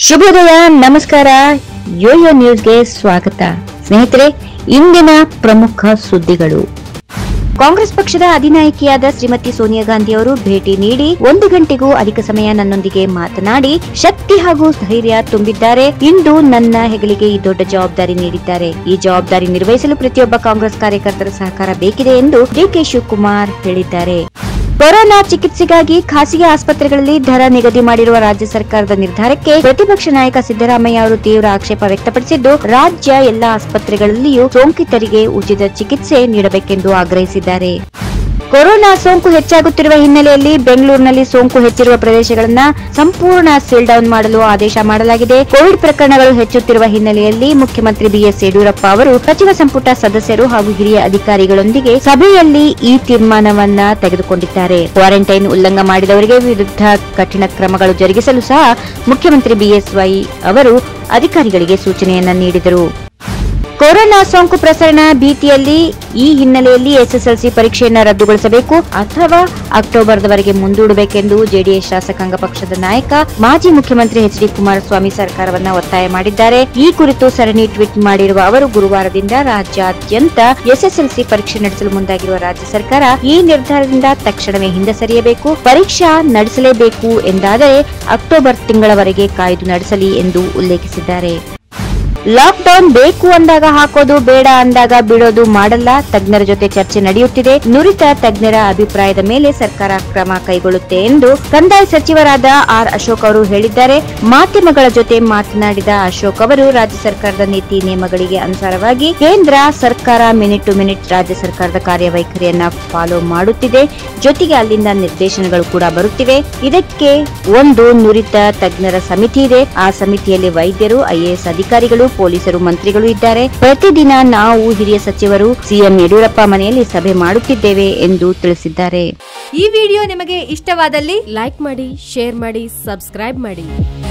ಶುಭೋದಯ ನಮಸ್ಕಾರ ಯೋಯೋ ನ್ಯೂಸ್ಗೆ ಸ್ವಾಗತ ಸ್ನೇಹಿತರೆ ಇಂದಿನ ಪ್ರಮುಖ ಸುದ್ದಿಗಳು ಕಾಂಗ್ರೆಸ್ ಪಕ್ಷದ ಅಧಿನಾಯಕಿಯಾದ ಶ್ರೀಮತಿ ಸೋನಿಯಾ ಗಾಂಧಿ ಅವರು ಭೇಟಿ ನೀಡಿ ಒಂದು ಗಂಟೆಗೂ ಅಧಿಕ ಸಮಯ ನನ್ನೊಂದಿಗೆ ಮಾತನಾಡಿ ಶಕ್ತಿ ಹಾಗೂ ಧೈರ್ಯ ತುಂಬಿದ್ದಾರೆ ಇಂದು ನನ್ನ ಹೆಗಲಿಗೆ ಈ ದೊಡ್ಡ ಜವಾಬ್ದಾರಿ ನೀಡಿದ್ದಾರೆ ಈ ಜವಾಬ್ದಾರಿ ನಿರ್ವಹಿಸಲು ಪ್ರತಿಯೊಬ್ಬ ಕಾಂಗ್ರೆಸ್ ಕಾರ್ಯಕರ್ತರ ಸಹಕಾರ ಬೇಕಿದೆ ಎಂದು ಡಿಕೆ ಶಿವಕುಮಾರ್ ಹೇಳಿದ್ದಾರೆ ಕೊರೋನಾ ಚಿಕಿತ್ಸೆಗಾಗಿ ಖಾಸಗಿ ಆಸ್ಪತ್ರೆಗಳಲ್ಲಿ ದರ ನಿಗದಿ ಮಾಡಿರುವ ರಾಜ್ಯ ಸರ್ಕಾರದ ನಿರ್ಧಾರಕ್ಕೆ ಪ್ರತಿಪಕ್ಷ ನಾಯಕ ಸಿದ್ದರಾಮಯ್ಯ ಅವರು ತೀವ್ರ ಆಕ್ಷೇಪ ವ್ಯಕ್ತಪಡಿಸಿದ್ದು ರಾಜ್ಯ ಎಲ್ಲಾ ಆಸ್ಪತ್ರೆಗಳಲ್ಲಿಯೂ ಸೋಂಕಿತರಿಗೆ ಉಚಿತ ಚಿಕಿತ್ಸೆ ನೀಡಬೇಕೆಂದು ಆಗ್ರಹಿಸಿದ್ದಾರೆ ಕೊರೋನಾ ಸೋಂಕು ಹೆಚ್ಚಾಗುತ್ತಿರುವ ಹಿನ್ನೆಲೆಯಲ್ಲಿ ಬೆಂಗಳೂರಿನಲ್ಲಿ ಸೋಂಕು ಹೆಚ್ಚಿರುವ ಪ್ರದೇಶಗಳನ್ನ ಸಂಪೂರ್ಣ ಸೀಲ್ ಡೌನ್ ಮಾಡಲು ಆದೇಶ ಮಾಡಲಾಗಿದೆ ಕೋವಿಡ್ ಪ್ರಕರಣಗಳು ಹೆಚ್ಚುತ್ತಿರುವ ಹಿನ್ನೆಲೆಯಲ್ಲಿ ಮುಖ್ಯಮಂತ್ರಿ ಬಿಎಸ್ ಯಡಿಯೂರಪ್ಪ ಅವರು ಸಚಿವ ಸಂಪುಟ ಸದಸ್ಯರು ಹಾಗೂ ಹಿರಿಯ ಅಧಿಕಾರಿಗಳೊಂದಿಗೆ ಸಭೆಯಲ್ಲಿ ಈ ತೀರ್ಮಾನವನ್ನ ತೆಗೆದುಕೊಂಡಿದ್ದಾರೆ ಕ್ವಾರಂಟೈನ್ ಉಲ್ಲಂಘ ಮಾಡಿದವರಿಗೆ ವಿರುದ್ಧ ಕಠಿಣ ಕ್ರಮಗಳು ಜರುಗಿಸಲು ಸಹ ಮುಖ್ಯಮಂತ್ರಿ ಬಿಎಸ್ವೈ ಅವರು ಅಧಿಕಾರಿಗಳಿಗೆ ಸೂಚನೆಯನ್ನ ನೀಡಿದರು ಕೊರೋನಾ ಸೋಂಕು ಪ್ರಸರಣ ಭೀತಿಯಲ್ಲಿ ಈ ಹಿನ್ನೆಲೆಯಲ್ಲಿ ಎಸ್ಎಸ್ಎಲ್ಸಿ ಪರೀಕ್ಷೆಯನ್ನು ರದ್ದುಗೊಳಿಸಬೇಕು ಅಥವಾ ಅಕ್ಟೋಬರ್ವರೆಗೆ ಮುಂದೂಡಬೇಕೆಂದು ಜೆಡಿಎಸ್ ಶಾಸಕಾಂಗ ಪಕ್ಷದ ನಾಯಕ ಮಾಜಿ ಮುಖ್ಯಮಂತ್ರಿ ಎಚ್ ಡಿ ಕುಮಾರಸ್ವಾಮಿ ಸರ್ಕಾರವನ್ನ ಒತ್ತಾಯ ಮಾಡಿದ್ದಾರೆ ಈ ಕುರಿತು ಸರಣಿ ಟ್ವೀಟ್ ಮಾಡಿರುವ ಅವರು ಗುರುವಾರದಿಂದ ರಾಜ್ಯಾದ್ಯಂತ ಎಸ್ಎಸ್ಎಲ್ಸಿ ಪರೀಕ್ಷೆ ನಡೆಸಲು ಮುಂದಾಗಿರುವ ರಾಜ್ಯ ಸರ್ಕಾರ ಈ ನಿರ್ಧಾರದಿಂದ ತಕ್ಷಣವೇ ಹಿಂದೆ ಸರಿಯಬೇಕು ಪರೀಕ್ಷಾ ನಡೆಸಲೇಬೇಕು ಎಂದಾದರೆ ಅಕ್ಟೋಬರ್ ತಿಂಗಳವರೆಗೆ ಕಾಯ್ದು ನಡೆಸಲಿ ಎಂದು ಉಲ್ಲೇಖಿಸಿದ್ದಾರೆ ಲಾಕ್ಡೌನ್ ಬೇಕು ಅಂದಾಗ ಹಾಕೋದು ಬೇಡ ಅಂದಾಗ ಬಿಡೋದು ಮಾಡಲ್ಲ ತಜ್ಞರ ಜೊತೆ ಚರ್ಚೆ ನಡೆಯುತ್ತಿದೆ ನುರಿತ ತಜ್ಞರ ಅಭಿಪ್ರಾಯದ ಮೇಲೆ ಸರ್ಕಾರ ಕ್ರಮ ಕೈಗೊಳ್ಳುತ್ತೆ ಎಂದು ಕಂದಾಯ ಸಚಿವರಾದ ಆರ್ ಅಶೋಕ್ ಅವರು ಹೇಳಿದ್ದಾರೆ ಮಾಧ್ಯಮಗಳ ಜೊತೆ ಮಾತನಾಡಿದ ಅಶೋಕ್ ಅವರು ರಾಜ್ಯ ಸರ್ಕಾರದ ನೀತಿ ನಿಯಮಗಳಿಗೆ ಅನುಸಾರವಾಗಿ ಕೇಂದ್ರ ಸರ್ಕಾರ ಮಿನಿಟ್ ಟು ಮಿನಿಟ್ ರಾಜ್ಯ ಸರ್ಕಾರದ ಕಾರ್ಯವೈಖರಿಯನ್ನ ಫಾಲೋ ಮಾಡುತ್ತಿದೆ ಜೊತೆಗೆ ಅಲ್ಲಿಂದ ನಿರ್ದೇಶನಗಳು ಕೂಡ ಬರುತ್ತಿವೆ ಇದಕ್ಕೆ ಒಂದು ನುರಿತ ತಜ್ಞರ ಸಮಿತಿ ಇದೆ ಆ ಸಮಿತಿಯಲ್ಲಿ ವೈದ್ಯರು ಐಎಎಸ್ ಅಧಿಕಾರಿಗಳು ಪೊಲೀಸರು ಮಂತ್ರಿಗಳು ಇದ್ದಾರೆ ಪ್ರತಿದಿನ ನಾವು ಹಿರಿಯ ಸಚಿವರು ಸಿಎಂ ಯಡಿಯೂರಪ್ಪ ಮನೆಯಲ್ಲಿ ಸಭೆ ಮಾಡುತ್ತಿದ್ದೇವೆ ಎಂದು ತಿಳಿಸಿದ್ದಾರೆ ಈ ವಿಡಿಯೋ ನಿಮಗೆ ಇಷ್ಟವಾದಲ್ಲಿ ಲೈಕ್ ಮಾಡಿ ಶೇರ್ ಮಾಡಿ ಸಬ್ಸ್ಕ್ರೈಬ್ ಮಾಡಿ